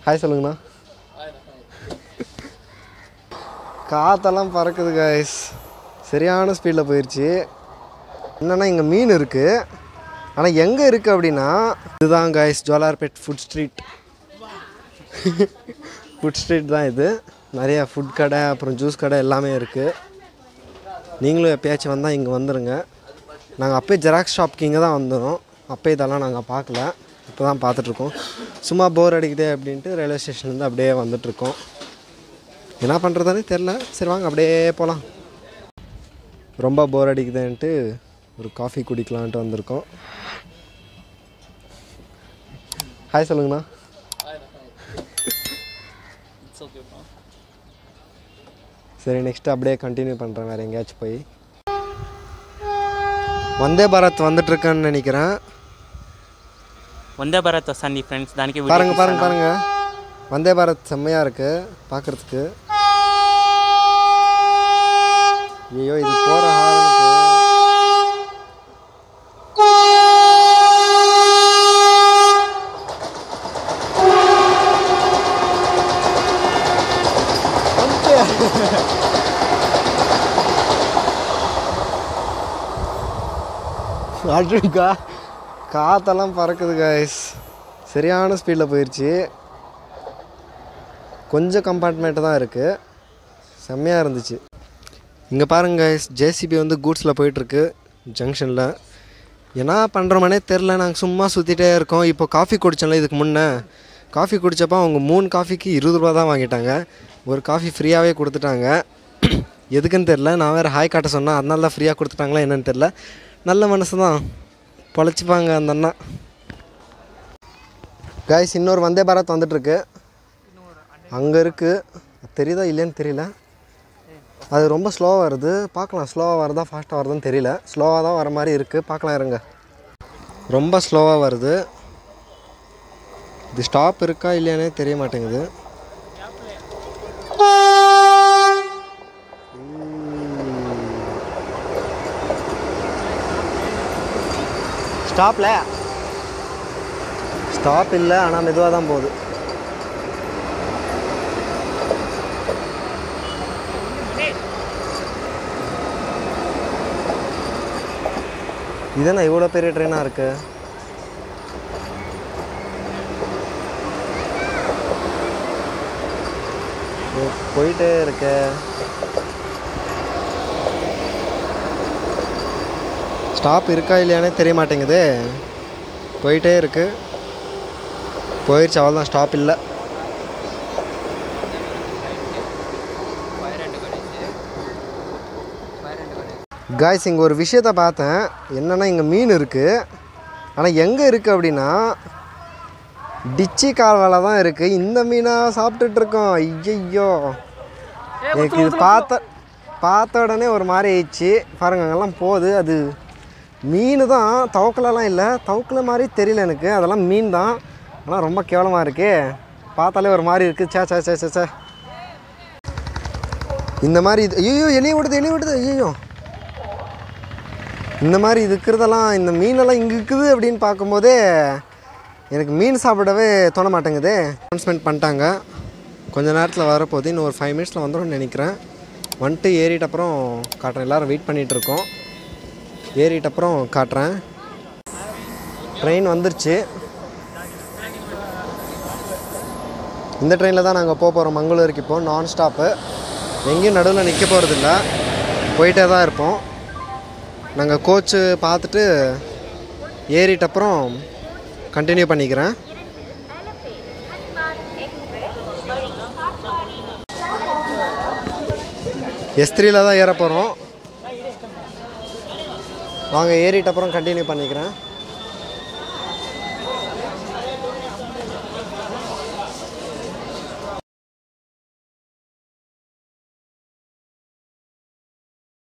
Hi சொல்லுங்கண்ணா காத்தெல்லாம் பறக்குது guys சரியான ஸ்பீடில் போயிடுச்சு என்னென்னா இங்கே மீன் இருக்குது ஆனால் எங்கே இருக்குது அப்படின்னா இதுதான் guys Jolarpet food street food street தான் இது நிறைய ஃபுட் கடை அப்புறம் ஜூஸ் கடை எல்லாமே இருக்குது நீங்களும் எப்பயாச்சும் வந்தால் இங்கே வந்துடுங்க நாங்கள் அப்போயே ஜெராக்ஸ் ஷாப்க்கு இங்கே தான் வந்துடும் அப்போ இதெல்லாம் நாங்கள் பார்க்கல இப்போ தான் பார்த்துட்ருக்கோம் சும்மா போர் அடிக்குதே அப்படின்ட்டு ரயில்வே ஸ்டேஷன்லேருந்து அப்படியே வந்துட்ருக்கோம் என்ன பண்ணுறதுன்னு தெரில சரி வாங்க அப்படியே போகலாம் ரொம்ப போர் அடிக்குதுன்ட்டு ஒரு காஃபி குடிக்கலான்ட்டு வந்திருக்கோம் ஹாய் சொல்லுங்கண்ணா சரி நெக்ஸ்ட் அப்படியே கண்டினியூ பண்ணுறேன் வேறு எங்கேயாச்சும் போய் வந்தே பாரத் வந்துட்டுருக்கேன்னு நினைக்கிறேன் వందే భారత్ వస్తుంది ఫ్రెండ్స్ దానికి video பாருங்க பாருங்க తీస్తాను. பாருங்க வந்தே பாரத் செம்மையாக இருக்கு பார்க்கறதுக்கு ஐயோ இது போகிற ஹாரனுக்கு அழுக்கா காத்தெல்லாம் பறக்குது கைஸ் சரியான ஸ்பீடில் போயிடுச்சு கொஞ்சம் கம்பார்ட்மெண்ட்டு தான் இருக்குது செம்மையாக இருந்துச்சு இங்கே பாருங்க கைஸ் ஜேசிபி வந்து கூட்ஸில் போயிட்டுருக்கு ஜங்ஷனில் என்ன பண்ணுறோமனே தெரில நாங்கள் சும்மா சுற்றிட்டே இருக்கோம் இப்போ காஃபி குடிச்சோம்ல இதுக்கு முன்னே காஃபி குடித்தப்போ அவங்க மூணு காஃபிக்கு இருபது ரூபா தான் வாங்கிட்டாங்க ஒரு காஃபி ஃப்ரீயாகவே கொடுத்துட்டாங்க எதுக்குன்னு தெரில நான் வேறு ஹாய் காட்ட சொன்னேன் அதனால தான் ஃப்ரீயாக கொடுத்துட்டாங்களா என்னன்னு தெரில நல்ல மனசு தான் பொழைச்சிப்பாங்க அந்த அண்ணா கைஸ் இன்னொரு வந்தே பாரத் வந்துட்டுருக்கு அங்கே இருக்குது தெரியுதா இல்லையான்னு தெரியல அது ரொம்ப ஸ்லோவாக வருது பார்க்கலாம் ஸ்லோவாக வருதா ஃபாஸ்ட்டாக வருதான்னு தெரியல ஸ்லோவாக தான் வர மாதிரி இருக்குது பார்க்கலாம் இருங்க ரொம்ப ஸ்லோவாக வருது இது ஸ்டாப் இருக்கா இல்லையானே தெரிய மாட்டேங்குது ஸ்டாப்பில் ஸ்டாப் இல்லை ஆனால் மெதுவாக தான் போகுது இதென்ன இவ்வளோ பெரிய ட்ரெயினாக இருக்கு இது போயிட்டே இருக்கு ஸ்டாப் இருக்கா இல்லையானே தெரிய மாட்டேங்குது போயிட்டே இருக்கு போயிடுச்சு அவ்வளோதான் ஸ்டாப் இல்லை காய்ஸ் இங்கே ஒரு விஷயத்த பார்த்தேன் என்னென்னா இங்கே மீன் இருக்குது ஆனால் எங்கே இருக்குது அப்படின்னா டிச்சி கால்வால தான் இருக்குது இந்த மீனாக சாப்பிட்டுட்ருக்கோம் ஐயையோ எனக்கு இது பார்த்த பார்த்த உடனே ஒரு மாதிரி ஆயிடுச்சு பாருங்க அங்கெல்லாம் போகுது அது மீன் தான் தவக்கலலாம் இல்லை தவக்கல மாதிரி தெரியல எனக்கு அதெல்லாம் மீன் தான் ஆனால் ரொம்ப கேவலமாக இருக்கே பார்த்தாலே ஒரு மாதிரி இருக்குது சே சே சே சே சே இந்த மாதிரி இது ஐயோ எலியை விடுது எலியை விடுது ஐயோ இந்த மாதிரி இது இருக்கிறதெல்லாம் இந்த மீனெல்லாம் இங்கே இருக்குது அப்படின்னு பார்க்கும்போதே எனக்கு மீன் சாப்பிடவே தோண மாட்டேங்குதே அனௌன்ஸ்மெண்ட் பண்ணிட்டாங்க கொஞ்ச நேரத்தில் வரப்போகுது இன்னும் ஒரு ஃபைவ் மினிட்ஸில் வந்துடும்னு நினைக்கிறேன் வந்துட்டு ஏறிட்ட அப்புறம் காட்டுறேன் எல்லோரும் வெயிட் பண்ணிகிட்டு இருக்கோம் ஏறிட்ட அப்புறம் காட்டுறேன் ட்ரெயின் வந்துருச்சு இந்த ட்ரெயினில் தான் நாங்கள் போக போகிறோம் மங்களூருக்கு இப்போ நான் ஸ்டாப்பு எங்கேயும் நடுவில் நிற்க போகிறதில்ல போயிட்டே தான் இருப்போம் நாங்கள் கோச்சு பார்த்துட்டு ஏறிட்ட அப்புறம் கண்டினியூ பண்ணிக்கிறேன் எஸ் த்ரீல தான் ஏற போகிறோம் வாங்க ஏறிட்ட அப்புறம் கண்டினியூ பண்ணிக்கிறேன்